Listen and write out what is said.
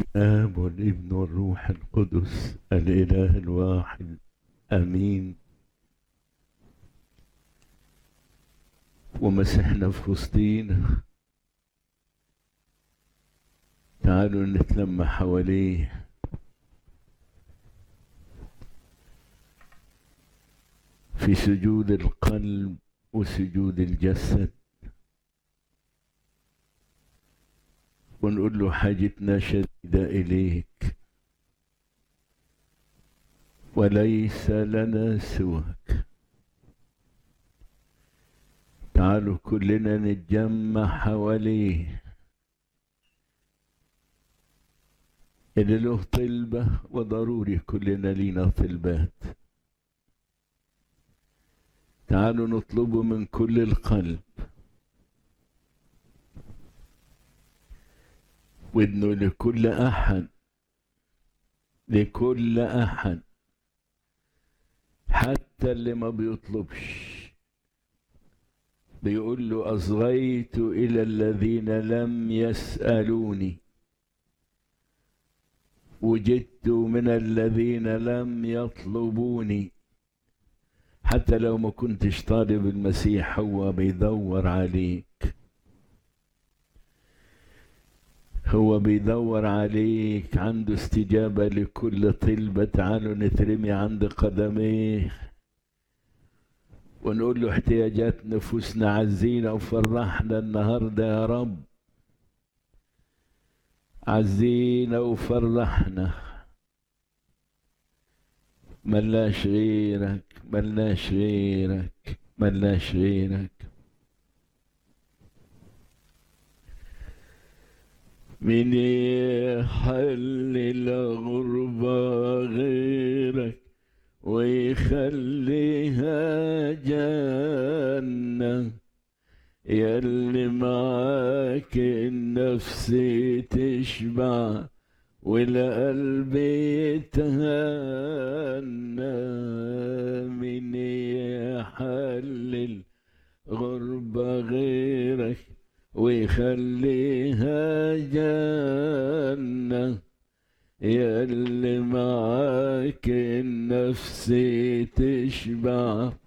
الآب والابن والروح القدس الإله الواحد آمين ومسيحنا في وسطينا تعالوا نتلم حواليه في سجود القلب وسجود الجسد ونقول له حاجتنا شديدة إليك وليس لنا سواك تعالوا كلنا نتجمع حواليه اللي له طلبة وضروري كلنا لينا طلبات تعالوا نطلبه من كل القلب وانه لكل احد لكل احد حتى اللي ما بيطلبش بيقول له اصغيت الى الذين لم يسالوني وجدت من الذين لم يطلبوني حتى لو ما كنتش طالب المسيح هو بيدور عليك هو بيدور عليك عنده استجابة لكل طلبة تعالوا نترمي عند قدميه ونقول له احتياجات نفوسنا عزينا وفرحنا النهاردة يا رب عزينا وفرحنا ملاش غيرك ملاش غيرك ملاش غيرك من يحل الغربة غيرك ويخليها جنة يلي معاك النفس تشبع والقلب يتهنى من يحل الغربة غيرك ويخليها جنة يلي معاك النفس تشبع